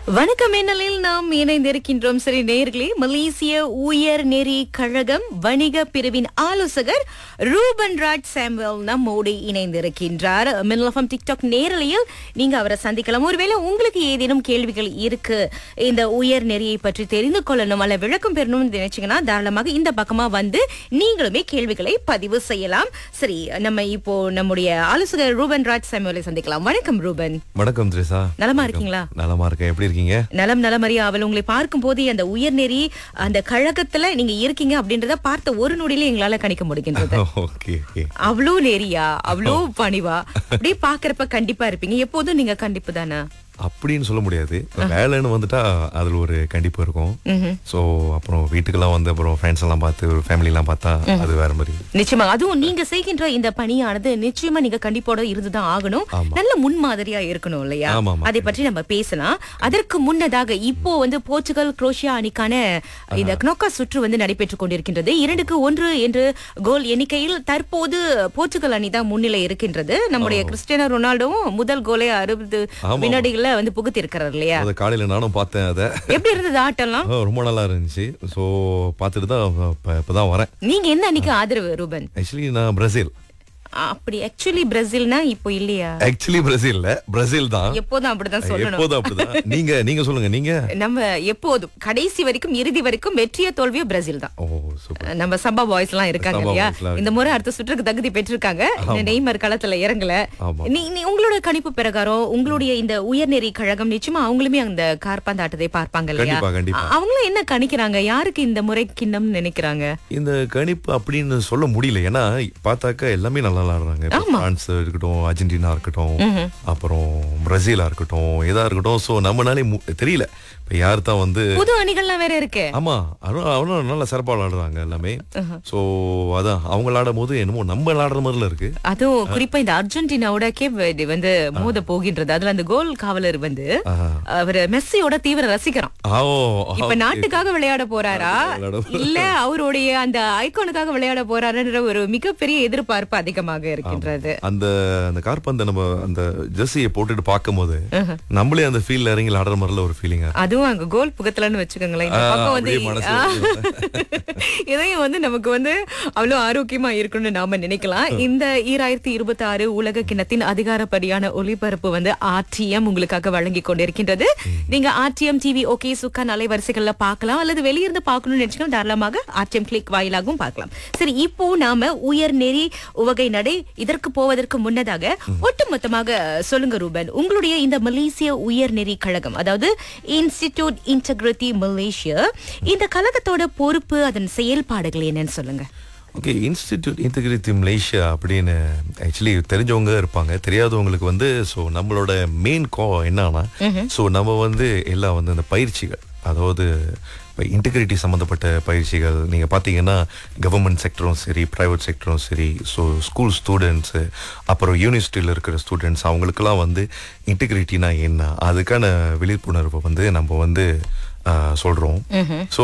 வணக்கம் என்னலில் நாம் இணைந்திருக்கின்றோம் சரி நேயர்களே மலேசிய உயர் நெறி கழகம் வணிக பிரிவின் ஆலோசகர் ரூபன் ராஜ் சாமுவேல் நம்மோடு இணைந்திருக்கின்றார் மின்னலஃபம் டிக்டாக் நேரலையில் நீங்க அவரை சந்திக்கலாம் ஒருவேளை உங்களுக்கு ஏதேனும் கேள்விகள் இருக்கு இந்த உயர் நெறியை பற்றி தெரிந்து கொள்ளணும் அல்ல விளக்கம் பெறணும்னு நினைச்சீங்கன்னா தாராளமாக இந்த பக்கமா வந்து நீங்களுமே கேள்விகளை பதிவு செய்யலாம் சரி நம்ம இப்போ நம்முடைய ஆலோசகர் ரூபன் ராஜ் சாமுவேலை சந்திக்கலாம் வணக்கம் ரூபன் வணக்கம் திரிசா நலமா இருக்கீங்களா நலமா இருக்கேன் எப்படி இருக்கீங்க நலம் நலமறியா அவள் உங்களை பார்க்கும் போது அந்த உயர்நெறி அந்த கழகத்துல நீங்க இருக்கீங்க அப்படின்றத பார்த்த ஒரு நொடியில எங்களால கணிக்க முடிகின்றது ஓகே ஓகே அவ்வளோ நெறியா அவ்வளோ பணிவா அப்படியே பாக்குறப்ப கண்டிப்பா இருப்பீங்க எப்போதும் நீங்க கண்டிப்பு தானே அப்படின்னு சொல்ல முடியாது இப்ப வேலைன்னு வந்துட்டா அதுல ஒரு கண்டிப்பு இருக்கும் சோ அப்புறம் வீட்டுக்கெல்லாம் வந்து அப்புறம் ஃப்ரெண்ட்ஸ் எல்லாம் பார்த்து ஒரு ஃபேமிலி எல்லாம் பார்த்தா அது வேற மாதிரி நிச்சயமா அதுவும் நீங்க செய்கின்ற இந்த பணியானது நிச்சயமா நீங்க கண்டிப்போட இருந்துதான் ஆகணும் ஆமா. நல்ல முன்மாதிரியா இருக்கணும் இல்லையா ஆமா, ஆமா. அதை பற்றி நம்ம பேசலாம் அதற்கு முன்னதாக இப்போ வந்து போர்ச்சுகல் குரோஷியா அணிக்கான இந்த knockout சுற்று வந்து நடைபெற்றுக் கொண்டிருக்கின்றது இரண்டுக்கு ஒன்று என்று கோல் எண்ணிக்கையில் தற்போது போர்ச்சுகல் அணி தான் முன்னிலை இருக்கின்றது நம்முடைய கிறிஸ்டியானோ ரொனால்டோவும் முதல் கோலை அறுபது ஆமா. வினாடிகள்ல வந்து புகுத்தி இருக்கிறார் இல்லையா அத காலையில நானும் பார்த்தேன் அதை எப்படி இருந்தது ஆட்டம்லாம் ரொம்ப நல்லா இருந்துச்சு ஸோ பார்த்துட்டு தான் இப்ப- இப்பதான் வரேன் நீங்க என்ன அன்னைக்கு ஆதரவு ரூபன் ஆக்சுவலி நான் பிரேசில் அப்படி ஆக்சுவலி பிரேசில்னா இப்போ இல்லையா ஆக்சுவலி பிரேசில் இல்ல பிரேசில் தான் எப்போதும் அப்படிதான் சொல்லணும் எப்போதும் அப்படிதான் நீங்க நீங்க சொல்லுங்க நீங்க நம்ம எப்போதும் கடைசி வரைக்கும் இறுதி வரைக்கும் வெற்றியோ தோல்வியோ பிரேசில் தான் ஓ சூப்பர் நம்ம சம்பா பாய்ஸ் எல்லாம் இருக்காங்க சம்பா இல்லையா boys எல்லாம் இந்த முறை அடுத்த சுற்றுக்கு தகுதி பெற்றிருக்காங்க இந்த நெய்மர் களத்துல இறங்கல ஆமா. நீ நீ உங்களோட கணிப்பு பிரகாரம் உங்களுடைய இந்த உயர்நெறி கழகம் நிச்சயமா அவங்களுமே அந்த கார்பந்து ஆட்டத்தை பார்ப்பாங்க இல்லையா கண்டிப்பா, கண்டிப்பா. அ- அவங்களும் என்ன கணிக்கிறாங்க யாருக்கு இந்த முறை கிண்ணம்னு நினைக்கிறாங்க இந்த கணிப்பு அப்படின்னு சொல்ல முடியல ஏன்னா பார்த்தாக்கா எல்லாமே நல்லா விளாடுறாங்க இப்ப பிரான்ஸ் இருக்கட்டும் அர்ஜென்டினா இருக்கட்டும் அப்புறம் பிரேசிலா இருக்கட்டும் எதா இருக்கட்டும் சோ நம்மனாலே மு- தெரியல இப்ப யார் தான் வந்து புது அணிகள்லாம் வேற இருக்கு ஆமா அவனும் அவனும் நல்ல சிறப்பா விளாடுறாங்க எல்லாமே சோ அதான் அவங்க விளாடும் போது என்னமோ நம்ம விளாடுற மாதிரில இருக்கு அதுவும் குறிப்பா இந்த அர்ஜென்டினாவோட கேப் வெர்டி வந்து மோத போகின்றது அதுல அந்த கோல் காவலர் வந்து ஆஹா. அவர் மெஸ்ஸியோட தீவிர ரசிகராம் ஆ, ஓ இப்ப நாட்டுக்காக விளையாட போறாரா விளையாட இல்ல அவருடைய அந்த ஐகானுக்காக விளையாட போறாருன்ற ஒரு மிகப்பெரிய எதிர்பார்ப்பு அதிகமாக இருக்கின்றது அந்த அந்த கார்பந்த நம்ம அந்த ஜெர்சியை போட்டுட்டு பார்க்கும்போது நம்மளே அந்த ஃபீல்ட்ல இறங்கி விளாடுற மாதிரில ஒரு ஃபீலிங்கா அதுவும் அங்க கோல் புகத்தலன்னு வச்சுக்கோங்களேன் இந்த ஆ, பக்கம் வந்து அப்படியே மனசு ஆ, இதையும் வந்து நமக்கு வந்து அவ்வளவு ஆரோக்கியமா இருக்கும்னு நாம நினைக்கலாம் இந்த ஈராயிரத்தி இருபத்தி ஆறு உலக கிண்ணத்தின் அதிகாரப்படியான ஒளிபரப்பு வந்து ஆர்டிஎம் உங்களுக்காக வழங்கி கொண்டிருக்கின்றது நீங்க ஆர்டிஎம் டிவி ஓகே சுக்கான் அலைவரிசைகள்ல பார்க்கலாம் அல்லது வெளியிருந்து பார்க்கணும்னு நினைச்சுக்கணும் தாராளமாக ஆர்டிஎம் கிளிக் வாயிலாகவும் பார்க்கலாம் சரி இப்போ நாம உயர் நெறி உவகை நடை இதற்கு போவதற்கு முன்னதாக ஒட்டுமொத்தமாக சொல்லுங்க ரூபன் உங்களுடைய இந்த மலேசிய உயர்நெறி கழகம் அதாவது இன்ஸ்டிடியூட் இன்டெகிரிட்டி மலேசியா இந்த கழகத்தோட பொறுப்பு அதன் செயல்பாடுகள் என்னன்னு சொல்லுங்க ஓகே இன்ஸ்டிடியூட் இன்டெகிரிட்டி மலேசியா அப்படின்னு ஆக்சுவலி தெரிஞ்சவங்க இருப்பாங்க தெரியாதவங்களுக்கு வந்து ஸோ நம்மளோட மெயின் கோ என்னன்னா ஸோ நம்ம வந்து எல்லாம் வந்து இந்த பயிற்சிகள் அதாவது இப்போ இன்டெகிரிட்டி சம்மந்தப்பட்ட பயிற்சிகள் நீங்கள் பார்த்தீங்கன்னா கவர்மெண்ட் செக்டரும் சரி ப்ரைவேட் செக்டரும் சரி ஸோ ஸ்கூல் ஸ்டூடெண்ட்ஸு அப்புறம் யூனிவர்சிட்டியில் இருக்கிற ஸ்டூடெண்ட்ஸ் அவங்களுக்கெல்லாம் வந்து இன்டெகிரிட்டினா என்ன அதுக்கான விழிப்புணர்வை வந்து நம்ம வந்து ஆஹ், சொல்றோம் ஸோ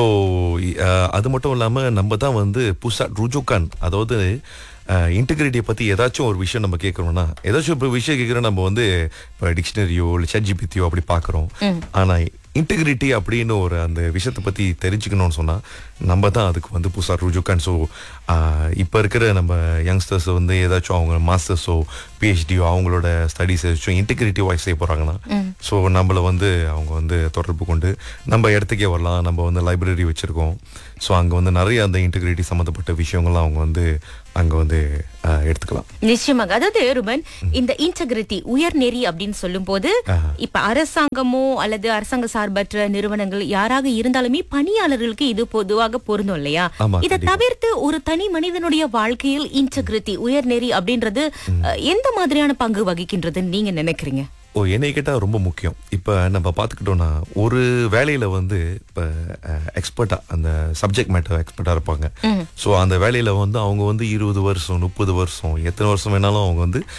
அது மட்டும் இல்லாம நம்ம தான் வந்து புதுசா ருஜுகான் அதாவது இன்டெகிரிட்டியை பத்தி ஏதாச்சும் ஒரு விஷயம் நம்ம கேட்கறோம்னா ஏதாச்சும் இப்போ விஷயம் கேட்குறோம் நம்ம வந்து இப்போ டிக்ஷனரியோ இல்லை சட்ஜிபித்தியோ அப்படி பார்க்குறோம் ஆனா இன்டெகிரிட்டி அப்படின்னு ஒரு அந்த விஷயத்தை பத்தி தெரிஞ்சுக்கணும்னு சொன்னா நம்ம தான் அதுக்கு வந்து புதுசா ருஜுகான் ஸோ இப்போ இருக்கிற நம்ம யங்ஸ்டர்ஸ் வந்து ஏதாச்சும் அவங்க மாஸ்டர்ஸோ பிஹெச்டியோ அவங்களோட ஸ்டடீஸ் ஏதாச்சும் இன்டெகிரிட்டி வாய்ஸ் செய்ய போறாங்கன்னா ஸோ நம்மளை வந்து அவங்க வந்து தொடர்பு கொண்டு நம்ம இடத்துக்கே வரலாம் நம்ம வந்து லைப்ரரி வச்சிருக்கோம் ஸோ அங்கே வந்து நிறைய அந்த இன்டெகிரிட்டி சம்மந்தப்பட்ட விஷயங்கள்லாம் அவங்க வந்து அங்கே வந்து ஆஹ், எடுத்துக்கலாம் நிச்சயமாக அதாவது ரூபன் இந்த இன்டெகிரிட்டி உயர்நெறி அப்படின்னு சொல்லும் போது இப்ப அரசாங்கமோ அல்லது அரசாங்க சார்பற்ற நிறுவனங்கள் யாராக இருந்தாலுமே பணியாளர்களுக்கு இது பொதுவாக பொருந்தும் இல்லையா ஆமா, இதை கண்டிப்பா. தவிர்த்து ஒரு தனி மனிதனுடைய வாழ்க்கையில் இன்டெகிரிட்டி உயர்நெறி அப்படின்றது அஹ், எந்த மாதிரியான பங்கு வகிக்கின்றதுன்னு நீங்க நினைக்கிறீங்க ஓ என்னை கேட்டால் ரொம்ப முக்கியம் இப்போ நம்ம பார்த்துக்கிட்டோம்னா ஒரு வேலையில் வந்து இப்போ எக்ஸ்பர்ட்டாக அந்த சப்ஜெக்ட் மேட்டர் எக்ஸ்பர்ட்டாக இருப்பாங்க ஸோ அந்த வேலையில் வந்து அவங்க வந்து இருபது வருஷம் முப்பது வருஷம் எத்தனை வருஷம் வேணாலும் அவங்க வந்து